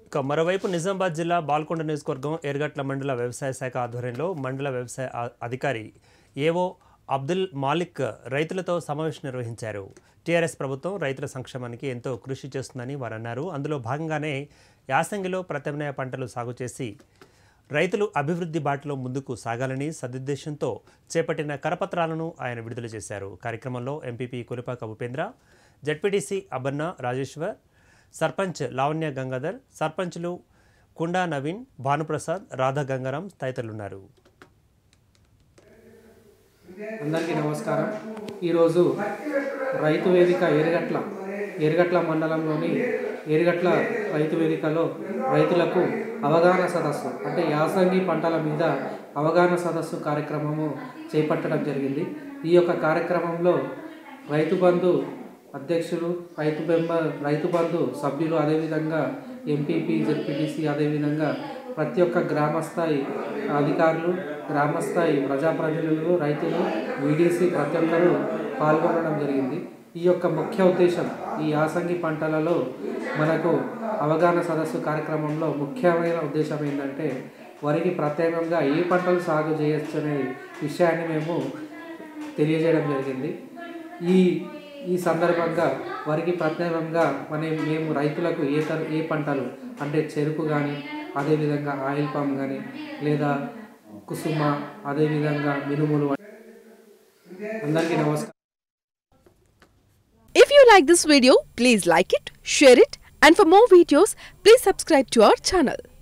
ఇక మరోవైపు నిజామాబాద్ జిల్లా బాల్కొండ నియోజకవర్గం ఎర్గట్ల మండల వ్యవసాయ శాఖ ఆధ్వర్యంలో మండల వ్యవసాయ ఆ- అధికారి ఏవో అబ్దుల్ మాలిక్ రైతులతో సమావేశం నిర్వహించారు టీఆర్ఎస్ ప్రభుత్వం రైతుల సంక్షేమానికి ఎంతో కృషి చేస్తుందని వారు అన్నారు అందులో భాగంగానే యాసంగిలో ప్రత్యామ్నాయ పంటలు సాగు చేసి రైతులు అభివృద్ధి బాటలో ముందుకు సాగాలని సదుద్దేశంతో చేపట్టిన కరపత్రాలను ఆయన విడుదల చేశారు కార్యక్రమంలో ఎంపీపీ కులిపాక ఉపేంద్ర జడ్పీటీసీ అబన్న రాజేశ్వర్ సర్పంచ్ లావణ్య గంగాధర్ సర్పంచ్లు కుండా నవీన్ భానుప్రసాద్ రాధా గంగారాం తదితరులున్నారు అందరికీ నమస్కారం ఈరోజు రైతు వేదిక ఎరగట్ల ఎరగట్ల మండలంలోని ఎరగట్ల రైతు వేదికలో రైతులకు అవగాహన సదస్సు అంటే యాసంగి పంటల మీద అవగాహన సదస్సు కార్యక్రమము చేపట్టడం జరిగింది ఈ యొక్క కార్యక్రమంలో రైతు బంధు అధ్యక్షులు రైతు బెంబ రైతు బంధు సభ్యులు అదేవిధంగా ఎంపీపీ జెడ్పీటీసీ అదేవిధంగా ప్రతి ఒక్క గ్రామ స్థాయి అధికారులు గ్రామ స్థాయి ప్రజాప్రతినిధులు రైతులు వీడీసీ ప్రతి ఒక్కరూ పాల్గొనడం జరిగింది ఈ యొక్క ముఖ్య ఉద్దేశం ఈ యాసంగి పంటలలో మనకు అవగాహన సదస్సు కార్యక్రమంలో ముఖ్యమైన ఉద్దేశం ఏంటంటే వరికి ప్రత్యేకంగా ఏ పంటలు సాగు చేయొచ్చు అనే విషయాన్ని మేము తెలియజేయడం జరిగింది ఈ ఈ సందర్భంగా వారికి ప్రత్యేకంగా మన మేము రైతులకు ఏ తర ఏ పంటలు అంటే చెరుకు కానీ అదేవిధంగా ఆయిల్ పామ్ కానీ లేదా కుసుమ అదేవిధంగా మినుములు అందరికీ నమస్కారం If you like this video, please like it, share it, and for more videos, please subscribe to our channel.